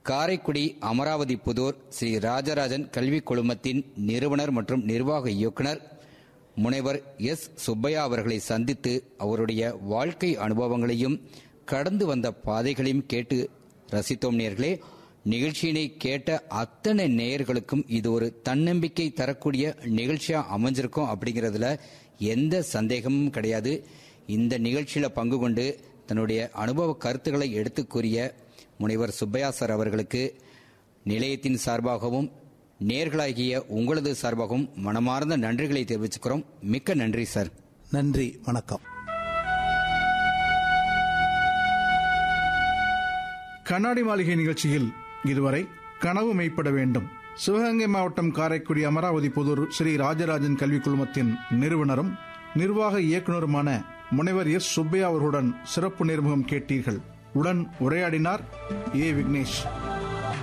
காரைக்குடி அமராவதி புதூர் ஸ்ரீ ராஜராஜன் கல்விக் குழுமத்தின் நிறுவனர் மற்றும் நிர்வாக இயக்குனர் முனைவர் எஸ் சுப்பையா அவர்களை சந்தித்து அவருடைய வாழ்க்கை அனுபவங்களையும் கடந்து வந்த பாதைகளையும் கேட்டு ரசித்தோம் நேர்களே நிகழ்ச்சியினை கேட்ட அத்தனை நேயர்களுக்கும் இது ஒரு தன்னம்பிக்கை தரக்கூடிய நிகழ்ச்சியா அமைஞ்சிருக்கும் அப்படிங்கிறதுல எந்த சந்தேகமும் கிடையாது இந்த நிகழ்ச்சியில பங்கு கொண்டு தன்னுடைய அனுபவ கருத்துக்களை எடுத்துக் கூறிய முனைவர் சுப்பையா சார் அவர்களுக்கு நிலையத்தின் சார்பாகவும் நேர்களாகிய உங்களது சார்பாகவும் மனமார்ந்த நன்றிகளை தெரிவிச்சுக்கிறோம் மிக்க நன்றி சார் நன்றி வணக்கம் கண்ணாடி மாளிகை நிகழ்ச்சியில் இதுவரை கனவு மெய்ப்பட வேண்டும் சிவகங்கை மாவட்டம் காரைக்குடி அமராவதி புதூர் ஸ்ரீ ராஜராஜன் கல்விக் குழுமத்தின் நிறுவனரும் நிர்வாக இயக்குநருமான முனைவர் எஸ் சுப்பையா அவர்களுடன் சிறப்பு நேர்முகம் கேட்டீர்கள் உடன் உரையாடினார் ஏ விக்னேஷ்